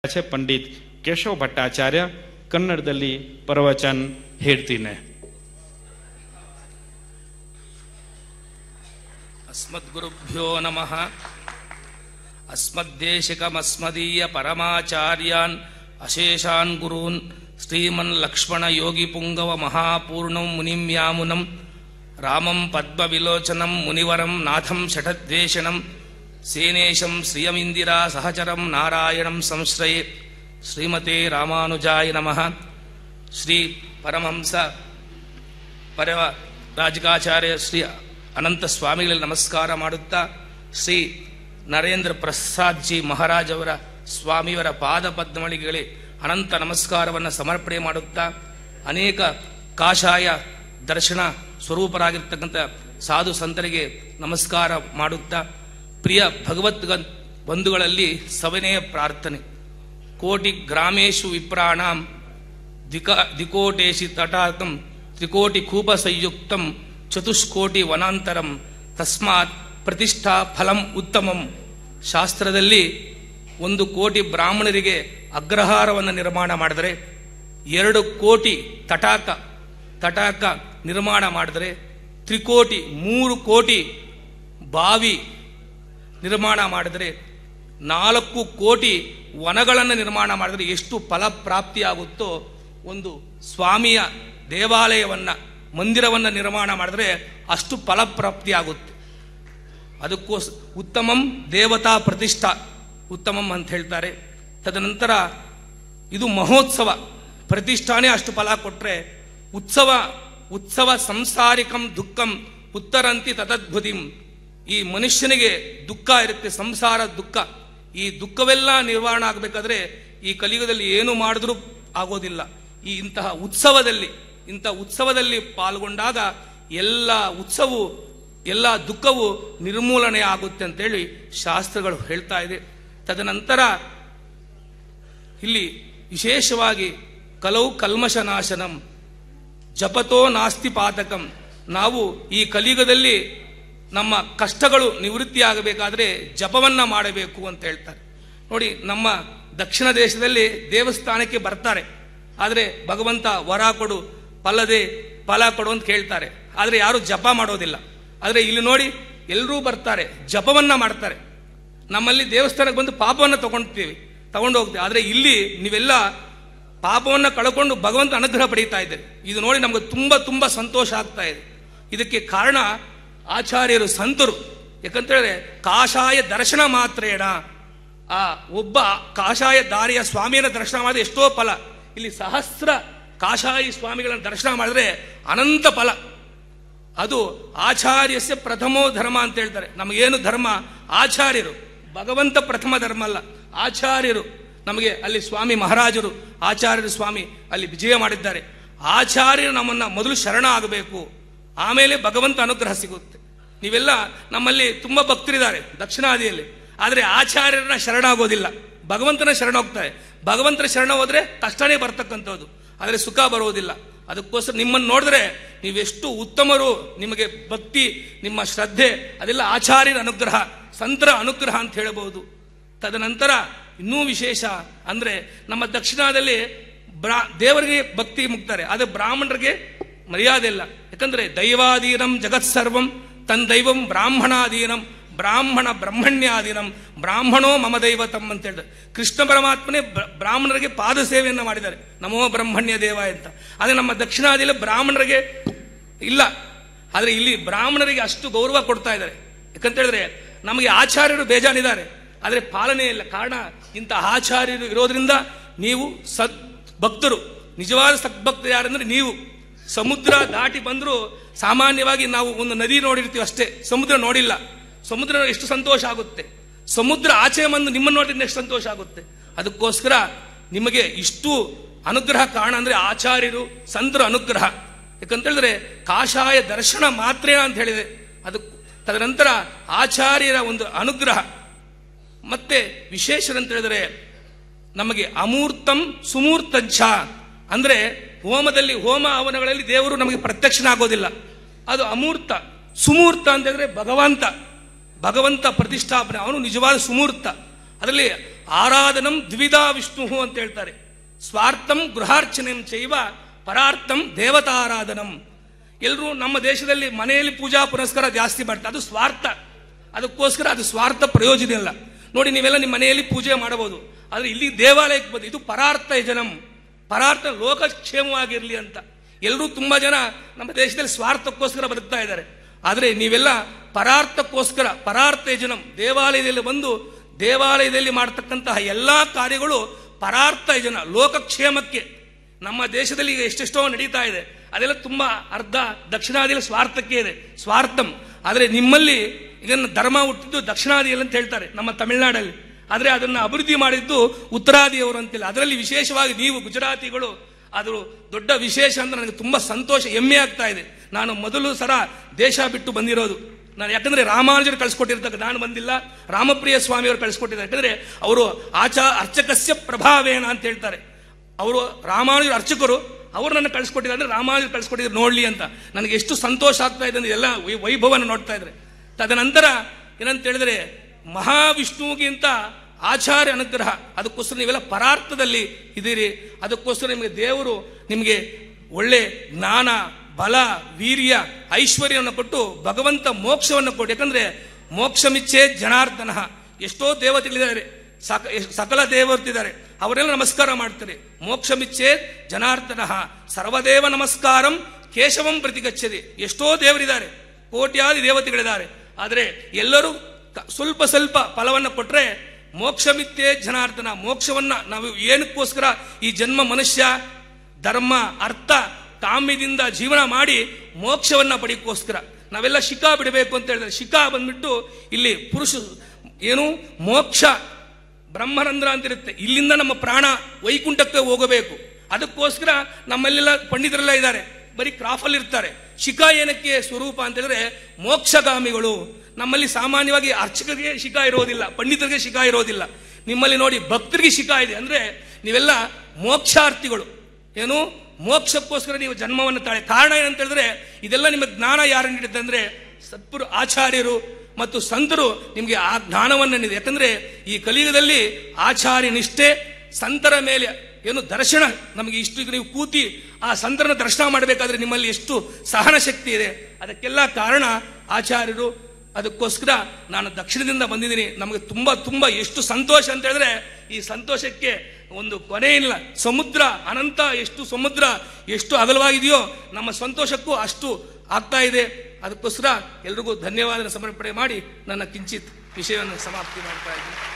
છે પંડિત ಕೇಶವ ಭಟ್ಟಾಚಾರ್ಯ ಕನ್ನಡದಲ್ಲಿ ಪ್ರವಚನ ಹೇಳ್ತೀನಿ अस्मद्गुरुभ्यो नमः अस्मद्देशिकमस्मदीय परमाचार्यान् अशेषान् गुरून् श्रीमन्लक्ष्मणयोगिपुङ्गव महापूर्णं मुनिं यामुनं रामं पद्मविलोचनं मुनिवरं नाथं षठद्वेषणं सेनेशं श्रियमिन्दिरा सहचरं नारायणं संश्रये श्रीमते रामानुजाय नमः श्री परमहंस ಪರವ ರಾಜಕಾಚಾರ್ಯ ಶ್ರೀ ಅನಂತ ಸ್ವಾಮಿಗಳಲ್ಲಿ ನಮಸ್ಕಾರ ಮಾಡುತ್ತಾ ಶ್ರೀ ನರೇಂದ್ರ ಪ್ರಸಾದ್ ಜಿ ಮಹಾರಾಜ್ ಅವರ ಸ್ವಾಮಿಯವರ ಪಾದ ಪದ್ಮಳಿಗೆ ಅನಂತ ನಮಸ್ಕಾರವನ್ನು ಸಮರ್ಪಣೆ ಮಾಡುತ್ತಾ ಅನೇಕ ಕಾಷಾಯ ದರ್ಶನ ಸ್ವರೂಪರಾಗಿರ್ತಕ್ಕಂಥ ಸಾಧು ಸಂತರಿಗೆ ನಮಸ್ಕಾರ ಮಾಡುತ್ತಾ ಪ್ರಿಯ ಭಗವತ್ ಬಂಧುಗಳಲ್ಲಿ ಸವನೆಯ ಪ್ರಾರ್ಥನೆ ಕೋಟಿ ಗ್ರಾಮೇಶು ವಿಪ್ರಾಣಾಂ ದಿಕ ದಿಕೋಟೇಶಿ ತಟಾಕಂ ತ್ರಿಕೋಟಿ ಕೂಪ ಸಂಯುಕ್ತಂ ಚತುಷ್ಕೋಟಿ ವನಾಂತರಂ ತಸ್ಮಾತ್ ಪ್ರತಿಷ್ಠಾ ಫಲಂ ಉತ್ತಮಂ ಶಾಸ್ತ್ರದಲ್ಲಿ ಒಂದು ಕೋಟಿ ಬ್ರಾಹ್ಮಣರಿಗೆ ಅಗ್ರಹಾರವನ್ನು ನಿರ್ಮಾಣ ಮಾಡಿದರೆ ಎರಡು ಕೋಟಿ ತಟಾಕ ತಟಾಕ ನಿರ್ಮಾಣ ಮಾಡಿದರೆ ತ್ರಿಕೋಟಿ ಮೂರು ಕೋಟಿ ಬಾವಿ ನಿರ್ಮಾಣ ಮಾಡಿದರೆ ನಾಲ್ಕು ಕೋಟಿ ವನಗಳನ್ನು ನಿರ್ಮಾಣ ಮಾಡಿದರೆ ಎಷ್ಟು ಫಲಪ್ರಾಪ್ತಿಯಾಗುತ್ತೋ ಒಂದು ಸ್ವಾಮಿಯ ದೇವಾಲಯವನ್ನು ಮಂದಿರವನ್ನು ನಿರ್ಮಾಣ ಮಾಡಿದ್ರೆ ಅಷ್ಟು ಫಲಪ್ರಾಪ್ತಿಯಾಗುತ್ತೆ ಅದಕ್ಕೋಸ್ ಉತ್ತಮಂ ದೇವತಾ ಪ್ರತಿಷ್ಠಾ ಉತ್ತಮಂ ಅಂತ ಹೇಳ್ತಾರೆ ತದನಂತರ ಇದು ಮಹೋತ್ಸವ ಪ್ರತಿಷ್ಠಾನೇ ಅಷ್ಟು ಫಲ ಕೊಟ್ಟರೆ ಉತ್ಸವ ಉತ್ಸವ ಸಂಸಾರಿಕಂ ದುಃಖಂ ಉತ್ತರಂತಿ ತದದ್ಭುತಿಂ ಈ ಮನುಷ್ಯನಿಗೆ ದುಃಖ ಇರುತ್ತೆ ಸಂಸಾರ ದುಃಖ ಈ ದುಃಖವೆಲ್ಲ ನಿರ್ವಹಣೆ ಆಗಬೇಕಾದ್ರೆ ಈ ಕಲಿಯುಗದಲ್ಲಿ ಏನು ಮಾಡಿದ್ರೂ ಆಗೋದಿಲ್ಲ ಈ ಇಂತಹ ಉತ್ಸವದಲ್ಲಿ ಇಂಥ ಉತ್ಸವದಲ್ಲಿ ಪಾಲ್ಗೊಂಡಾಗ ಎಲ್ಲ ಉತ್ಸವವು ಎಲ್ಲ ದುಃಖವು ನಿರ್ಮೂಲನೆ ಆಗುತ್ತೆ ಅಂತೇಳಿ ಶಾಸ್ತ್ರಗಳು ಹೇಳ್ತಾ ಇದೆ ತದನಂತರ ಇಲ್ಲಿ ವಿಶೇಷವಾಗಿ ಕಲವು ಕಲ್ಮಶನಾಶನಂ ಜಪತೋ ನಾಸ್ತಿ ಪಾತಕಂ ನಾವು ಈ ಕಲಿಯುಗದಲ್ಲಿ ನಮ್ಮ ಕಷ್ಟಗಳು ನಿವೃತ್ತಿಯಾಗಬೇಕಾದ್ರೆ ಜಪವನ್ನ ಮಾಡಬೇಕು ಅಂತ ಹೇಳ್ತಾರೆ ನೋಡಿ ನಮ್ಮ ದಕ್ಷಿಣ ದೇಶದಲ್ಲಿ ದೇವಸ್ಥಾನಕ್ಕೆ ಬರ್ತಾರೆ ಆದರೆ ಭಗವಂತ ವರ ಕೊಡು ಫಲದೆ ಫಲ ಕೊಡು ಅಂತ ಕೇಳ್ತಾರೆ ಆದರೆ ಯಾರು ಜಪ ಮಾಡೋದಿಲ್ಲ ಆದರೆ ಇಲ್ಲಿ ನೋಡಿ ಎಲ್ಲರೂ ಬರ್ತಾರೆ ಜಪವನ್ನ ಮಾಡ್ತಾರೆ ನಮ್ಮಲ್ಲಿ ದೇವಸ್ಥಾನಕ್ಕೆ ಬಂದು ಪಾಪವನ್ನು ತಗೊಳ್ತೀವಿ ತಗೊಂಡು ಹೋಗ್ತೀವಿ ಆದರೆ ಇಲ್ಲಿ ನೀವೆಲ್ಲ ಪಾಪವನ್ನು ಕಳ್ಕೊಂಡು ಭಗವಂತ ಅನುಗ್ರಹ ಪಡೀತಾ ಇದ್ದಾರೆ ಇದು ನೋಡಿ ನಮಗೆ ತುಂಬ ತುಂಬ ಸಂತೋಷ ಆಗ್ತಾ ಇದೆ ಇದಕ್ಕೆ ಕಾರಣ ಆಚಾರ್ಯರು ಸಂತರು ಯಾಕಂತೇಳಿದ್ರೆ ಕಾಷಾಯ ದರ್ಶನ ಮಾತ್ರೇಣ ಆ ಒಬ್ಬ ಕಾಷಾಯ ದಾರಿಯ ಸ್ವಾಮಿಯನ್ನ ದರ್ಶನ ಮಾಡಿದ್ರೆ ಎಷ್ಟೋ ಫಲ ಇಲ್ಲಿ ಸಹಸ್ರ ಕಾಷಾಯಿ ಸ್ವಾಮಿಗಳನ್ನು ದರ್ಶನ ಮಾಡಿದ್ರೆ ಅನಂತ ಫಲ ಅದು ಆಚಾರ್ಯಸ್ಯ ಪ್ರಥಮೋ ಧರ್ಮ ಅಂತ ಹೇಳ್ತಾರೆ ನಮಗೇನು ಧರ್ಮ ಆಚಾರ್ಯರು ಭಗವಂತ ಪ್ರಥಮ ಧರ್ಮ ಅಲ್ಲ ಆಚಾರ್ಯರು ನಮಗೆ ಅಲ್ಲಿ ಸ್ವಾಮಿ ಮಹಾರಾಜರು ಆಚಾರ್ಯರು ಸ್ವಾಮಿ ಅಲ್ಲಿ ವಿಜಯ ಮಾಡಿದ್ದಾರೆ ಆಚಾರ್ಯರು ನಮ್ಮನ್ನ ಮೊದಲು ಶರಣ ಆಗಬೇಕು ಆಮೇಲೆ ಭಗವಂತ ಅನುಗ್ರಹ ಸಿಗುತ್ತೆ ನೀವೆಲ್ಲ ನಮ್ಮಲ್ಲಿ ತುಂಬ ಭಕ್ತರಿದ್ದಾರೆ ದಕ್ಷಿಣಾದಿಯಲ್ಲಿ ಆದರೆ ಆಚಾರ್ಯರನ್ನ ಶರಣಾಗೋದಿಲ್ಲ ಭಗವಂತನ ಶರಣ ಹೋಗ್ತಾರೆ ಭಗವಂತನ ಶರಣ ಹೋದ್ರೆ ಕಷ್ಟನೇ ಬರ್ತಕ್ಕಂಥದ್ದು ಆದರೆ ಸುಖ ಬರುವುದಿಲ್ಲ ಅದಕ್ಕೋಸ್ಕರ ನಿಮ್ಮನ್ನು ನೋಡಿದ್ರೆ ನೀವೆಷ್ಟು ಉತ್ತಮರು ನಿಮಗೆ ಭಕ್ತಿ ನಿಮ್ಮ ಶ್ರದ್ಧೆ ಅದೆಲ್ಲ ಆಚಾರ್ಯರ ಅನುಗ್ರಹ ಸಂತರ ಅನುಗ್ರಹ ಅಂತ ಹೇಳಬಹುದು ತದನಂತರ ಇನ್ನೂ ವಿಶೇಷ ಅಂದ್ರೆ ನಮ್ಮ ದಕ್ಷಿಣದಲ್ಲಿ ಬ್ರಾ ದೇವರಿಗೆ ಭಕ್ತಿ ಮುಗ್ತಾರೆ ಆದರೆ ಬ್ರಾಹ್ಮಣರಿಗೆ ಮರ್ಯಾದೆ ಇಲ್ಲ ಯಾಕಂದ್ರೆ ದೈವಾಧೀನಂ ಜಗತ್ಸರ್ವಂ ತನ್ ದೈವಂ ಬ್ರಾಹ್ಮಣಾಧೀನಂ ಬ್ರಾಹ್ಮಣ ಬ್ರಹ್ಮಣ್ಯಾಧೀನಂ ಬ್ರಾಹ್ಮಣೋ ಮಮ ದೈವತಂ ಅಂತ ಹೇಳಿದ್ರೆ ಕೃಷ್ಣ ಪರಮಾತ್ಮನೇ ಬ್ರಾಹ್ಮಣರಿಗೆ ಪಾದ ಸೇವೆಯನ್ನು ಮಾಡಿದ್ದಾರೆ ನಮೋ ಬ್ರಹ್ಮಣ್ಯ ದೇವ ಅಂತ ಆದರೆ ನಮ್ಮ ದಕ್ಷಿಣಾದಿಯಲ್ಲಿ ಬ್ರಾಹ್ಮಣರಿಗೆ ಇಲ್ಲ ಆದರೆ ಇಲ್ಲಿ ಬ್ರಾಹ್ಮಣರಿಗೆ ಅಷ್ಟು ಗೌರವ ಕೊಡ್ತಾ ಇದ್ದಾರೆ ಯಾಕಂತ ಹೇಳಿದ್ರೆ ನಮಗೆ ಆಚಾರ್ಯರು ಬೇಜಾನಿದ್ದಾರೆ ಆದರೆ ಪಾಲನೆ ಇಲ್ಲ ಕಾರಣ ಇಂಥ ಆಚಾರ್ಯರು ಇರೋದ್ರಿಂದ ನೀವು ಸದ್ ಭಕ್ತರು ನಿಜವಾದ ಸದ್ಭಕ್ತರು ಯಾರಂದ್ರೆ ನೀವು ಸಮುದ್ರ ದಾಟಿ ಬಂದರೂ ಸಾಮಾನ್ಯವಾಗಿ ನಾವು ಒಂದು ನದಿ ನೋಡಿರ್ತೀವಿ ಅಷ್ಟೇ ಸಮುದ್ರ ನೋಡಿಲ್ಲ ಸಮುದ್ರ ಎಷ್ಟು ಸಂತೋಷ ಆಗುತ್ತೆ ಸಮುದ್ರ ಆಚೆ ಬಂದು ನಿಮ್ಮನ್ನು ನೋಡಿದ್ರೆ ಎಷ್ಟು ಸಂತೋಷ ಆಗುತ್ತೆ ಅದಕ್ಕೋಸ್ಕರ ನಿಮಗೆ ಇಷ್ಟು ಅನುಗ್ರಹ ಕಾರಣ ಅಂದ್ರೆ ಆಚಾರ್ಯರು ಸಂತರ ಅನುಗ್ರಹ ಯಾಕಂತೇಳಿದ್ರೆ ಕಾಷಾಯ ದರ್ಶನ ಮಾತ್ರೇನ ಅಂತ ಹೇಳಿದೆ ಅದು ತದನಂತರ ಆಚಾರ್ಯರ ಒಂದು ಅನುಗ್ರಹ ಮತ್ತೆ ವಿಶೇಷ ಅಂತ ಹೇಳಿದ್ರೆ ನಮಗೆ ಅಮೂರ್ತಂ ಸುಮೂರ್ತಂಚ ಅಂದ್ರೆ ಹೋಮದಲ್ಲಿ ಹೋಮ ಹವನಗಳಲ್ಲಿ ದೇವರು ನಮಗೆ ಪ್ರತ್ಯಕ್ಷನಾಗೋದಿಲ್ಲ ಅದು ಅಮೂರ್ತ ಸುಮೂರ್ತ ಅಂತ ಹೇಳಿದ್ರೆ ಭಗವಂತ ಭಗವಂತ ಪ್ರತಿಷ್ಠಾಪನೆ ಅವನು ನಿಜವಾದ ಸುಮೂರ್ತ ಅದರಲ್ಲಿ ಆರಾಧನಂ ದ್ವಿಧಾ ವಿಷ್ಣು ಅಂತ ಹೇಳ್ತಾರೆ ಸ್ವಾರ್ಥಂ ಗೃಹಾರ್ಚನೆಂ ಚೈವ ಪರಾರ್ಥಂ ದೇವತಾರಾಧನಂ ಎಲ್ಲರೂ ನಮ್ಮ ದೇಶದಲ್ಲಿ ಮನೆಯಲ್ಲಿ ಪೂಜಾ ಪುರಸ್ಕಾರ ಜಾಸ್ತಿ ಮಾಡ್ತಾರೆ ಅದು ಸ್ವಾರ್ಥ ಅದಕ್ಕೋಸ್ಕರ ಅದು ಸ್ವಾರ್ಥ ಪ್ರಯೋಜನ ಇಲ್ಲ ನೋಡಿ ನೀವೆಲ್ಲ ನಿಮ್ಮ ಮನೆಯಲ್ಲಿ ಪೂಜೆ ಮಾಡಬಹುದು ಆದರೆ ಇಲ್ಲಿ ದೇವಾಲಯಕ್ಕೆ ಬಂದು ಇದು ಪರಾರ್ಥ ಯಜನಂ ಪರಾರ್ಥ ಲೋಕಕ್ಷೇಮವಾಗಿರಲಿ ಅಂತ ಎಲ್ಲರೂ ತುಂಬಾ ಜನ ನಮ್ಮ ದೇಶದಲ್ಲಿ ಸ್ವಾರ್ಥಕ್ಕೋಸ್ಕರ ಬದುಕ್ತಾ ಇದ್ದಾರೆ ಆದರೆ ನೀವೆಲ್ಲ ಪರಾರ್ಥಕ್ಕೋಸ್ಕರ ಪರಾರ್ಥ ಯಜನಂ ದೇವಾಲಯದಲ್ಲಿ ಬಂದು ದೇವಾಲಯದಲ್ಲಿ ಮಾಡತಕ್ಕಂತಹ ಎಲ್ಲಾ ಕಾರ್ಯಗಳು ಪರಾರ್ಥ ಯಜನ ಲೋಕಕ್ಷೇಮಕ್ಕೆ ನಮ್ಮ ದೇಶದಲ್ಲಿ ಈಗ ಎಷ್ಟೆಷ್ಟೋ ನಡೀತಾ ಇದೆ ಅದೆಲ್ಲ ತುಂಬಾ ಅರ್ಧ ದಕ್ಷಿಣಾದಿಯಲ್ಲಿ ಸ್ವಾರ್ಥಕ್ಕೆ ಇದೆ ಸ್ವಾರ್ಥಂ ಆದರೆ ನಿಮ್ಮಲ್ಲಿ ಇದನ್ನು ಧರ್ಮ ಹುಟ್ಟಿದ್ದು ದಕ್ಷಿಣಾದಿಯಲ್ಲಿ ಅಂತ ಹೇಳ್ತಾರೆ ನಮ್ಮ ತಮಿಳುನಾಡಲ್ಲಿ ಆದರೆ ಅದನ್ನು ಅಭಿವೃದ್ಧಿ ಮಾಡಿದ್ದು ಉತ್ತರಾದಿಯವರು ಅಂತಿಲ್ಲ ಅದರಲ್ಲಿ ವಿಶೇಷವಾಗಿ ನೀವು ಗುಜರಾತಿಗಳು ಅದು ದೊಡ್ಡ ವಿಶೇಷ ಅಂತ ನನಗೆ ತುಂಬಾ ಸಂತೋಷ ಹೆಮ್ಮೆ ಆಗ್ತಾ ಇದೆ ನಾನು ಮೊದಲು ಸರ ದೇಶ ಬಿಟ್ಟು ಬಂದಿರೋದು ನಾನು ಯಾಕಂದ್ರೆ ರಾಮಾನುಜರು ಕಳಿಸ್ಕೊಟ್ಟಿರ್ತಕ್ಕ ನಾನು ಬಂದಿಲ್ಲ ರಾಮಪ್ರಿಯ ಸ್ವಾಮಿಯವರು ಕಳಿಸ್ಕೊಟ್ಟಿದ್ದಾರೆ ಯಾಕಂದ್ರೆ ಅವರು ಆಚಾ ಅರ್ಚಕಸ್ಯ ಪ್ರಭಾವೇನ ಅಂತ ಹೇಳ್ತಾರೆ ಅವರು ರಾಮಾನುಜರು ಅರ್ಚಕರು ಅವರು ನನ್ನ ಕಳಿಸ್ಕೊಟ್ಟಿದ್ದಾರೆ ಅಂದ್ರೆ ರಾಮಾನುಜರು ಕಳಿಸ್ಕೊಟ್ಟಿದ್ರು ನೋಡ್ಲಿ ಅಂತ ನನಗೆ ಎಷ್ಟು ಸಂತೋಷ ಆಗ್ತಾ ಇದೆ ಅಂದ್ರೆ ಎಲ್ಲ ವೈ- ವೈಭವನ ನೋಡ್ತಾ ಇದ್ರೆ ತದನಂತರ ಏನಂತ ಹೇಳಿದ್ರೆ ಮಹಾವಿಷ್ಣುವಿಗಿಂತ ಆಚಾರ್ಯ ಅನುಗ್ರಹ ಅದಕ್ಕೋಸ್ಕರ ನೀವೆಲ್ಲ ಪರಾರ್ಥದಲ್ಲಿ ಇದ್ದೀರಿ ಅದಕ್ಕೋಸ್ಕರ ನಿಮಗೆ ದೇವರು ನಿಮಗೆ ಒಳ್ಳೆ ಜ್ಞಾನ ಬಲ ವೀರ್ಯ ಐಶ್ವರ್ಯವನ್ನು ಕೊಟ್ಟು ಭಗವಂತ ಮೋಕ್ಷವನ್ನು ಕೊಟ್ಟು ಯಾಕಂದ್ರೆ ಮೋಕ್ಷಮಿಚ್ಛೆ ಜನಾರ್ದನ ಎಷ್ಟೋ ದೇವತೆಗಳಿದ್ದಾರೆ ಸಕ ಸಕಲ ದೇವತಿದ್ದಾರೆ ಅವರೆಲ್ಲ ನಮಸ್ಕಾರ ಮಾಡ್ತಾರೆ ಮೋಕ್ಷಮಿಚ್ಛೆ ಜನಾರ್ದನ ಸರ್ವದೇವ ನಮಸ್ಕಾರಂ ಕೇಶವಂ ಪ್ರತಿಗಚ್ಚದೆ ಎಷ್ಟೋ ದೇವರಿದ್ದಾರೆ ಕೋಟ್ಯಾದಿ ದೇವತೆಗಳಿದ್ದಾರೆ ಆದರೆ ಎಲ್ಲರೂ ಕ- ಸ್ವಲ್ಪ ಸ್ವಲ್ಪ ಫಲವನ್ನು ಕೊಟ್ರೆ ಮೋಕ್ಷಮಿತ್ತೇ ಜನಾರ್ದನ ಮೋಕ್ಷವನ್ನ ನಾವು ಏನಕ್ಕೋಸ್ಕರ ಈ ಜನ್ಮ ಮನುಷ್ಯ ಧರ್ಮ ಅರ್ಥ ಕಾಮ್ಯದಿಂದ ಜೀವನ ಮಾಡಿ ಮೋಕ್ಷವನ್ನ ಪಡೆಯಕ್ಕೋಸ್ಕರ ನಾವೆಲ್ಲ ಶಿಖಾ ಬಿಡಬೇಕು ಅಂತ ಹೇಳಿದ್ರೆ ಶಿಖಾ ಬಂದ್ಬಿಟ್ಟು ಇಲ್ಲಿ ಪುರುಷ ಏನು ಮೋಕ್ಷ ಬ್ರಹ್ಮರಂಧ್ರ ಅಂತ ಇರುತ್ತೆ ಇಲ್ಲಿಂದ ನಮ್ಮ ಪ್ರಾಣ ವೈಕುಂಠಕ್ಕೆ ಹೋಗಬೇಕು ಅದಕ್ಕೋಸ್ಕರ ನಮ್ಮಲ್ಲೆಲ್ಲ ಪಂಡಿತರೆಲ್ಲ ಇದ್ದಾರೆ ಬರೀ ಕ್ರಾಫಲ್ಲಿ ಇರ್ತಾರೆ ಶಿಖಾ ಏನಕ್ಕೆ ಸ್ವರೂಪ ಅಂತ ಹೇಳಿದ್ರೆ ಮೋಕ್ಷಗಾಮಿಗಳು ನಮ್ಮಲ್ಲಿ ಸಾಮಾನ್ಯವಾಗಿ ಅರ್ಚಕರಿಗೆ ಶಿಖಾ ಇರೋದಿಲ್ಲ ಪಂಡಿತರಿಗೆ ಶಿಖಾ ಇರೋದಿಲ್ಲ ನಿಮ್ಮಲ್ಲಿ ನೋಡಿ ಭಕ್ತರಿಗೆ ಶಿಖಾ ಇದೆ ಅಂದ್ರೆ ನೀವೆಲ್ಲ ಮೋಕ್ಷಾರ್ಥಿಗಳು ಏನು ಮೋಕ್ಷಕ್ಕೋಸ್ಕರ ನೀವು ಜನ್ಮವನ್ನು ತಾಳೆ ಕಾರಣ ಏನಂತ ಹೇಳಿದ್ರೆ ಇದೆಲ್ಲ ನಿಮ್ಮ ಜ್ಞಾನ ಯಾರು ನೀಡಿದ್ದೆ ಅಂದ್ರೆ ಸತ್ಪುರು ಆಚಾರ್ಯರು ಮತ್ತು ಸಂತರು ನಿಮಗೆ ಆ ಜ್ಞಾನವನ್ನು ನೀಡಿದೆ ಯಾಕಂದ್ರೆ ಈ ಕಲಿಯುಗದಲ್ಲಿ ಆಚಾರ್ಯ ನಿಷ್ಠೆ ಸಂತರ ಮೇಲೆ ಏನು ದರ್ಶನ ನಮಗೆ ಇಷ್ಟು ಈಗ ನೀವು ಕೂತಿ ಆ ಸಂತರನ ದರ್ಶನ ಮಾಡಬೇಕಾದ್ರೆ ನಿಮ್ಮಲ್ಲಿ ಎಷ್ಟು ಸಹನ ಶಕ್ತಿ ಇದೆ ಅದಕ್ಕೆಲ್ಲ ಕಾರಣ ಆಚಾರ್ಯರು ಅದಕ್ಕೋಸ್ಕರ ನಾನು ದಕ್ಷಿಣದಿಂದ ಬಂದಿದ್ದೀನಿ ನಮಗೆ ತುಂಬಾ ತುಂಬಾ ಎಷ್ಟು ಸಂತೋಷ ಅಂತ ಹೇಳಿದ್ರೆ ಈ ಸಂತೋಷಕ್ಕೆ ಒಂದು ಕೊನೆ ಇಲ್ಲ ಸಮುದ್ರ ಅನಂತ ಎಷ್ಟು ಸಮುದ್ರ ಎಷ್ಟು ಅಗಲವಾಗಿದೆಯೋ ನಮ್ಮ ಸಂತೋಷಕ್ಕೂ ಅಷ್ಟು ಆಗ್ತಾ ಇದೆ ಅದಕ್ಕೋಸ್ಕರ ಎಲ್ರಿಗೂ ಧನ್ಯವಾದ ಸಮರ್ಪಣೆ ಮಾಡಿ ನನ್ನ ಕಿಂಚಿತ್ ವಿಷಯವನ್ನು ಸಮಾಪ್ತಿ ಮಾಡ್ತಾ ಇದ್ದೀನಿ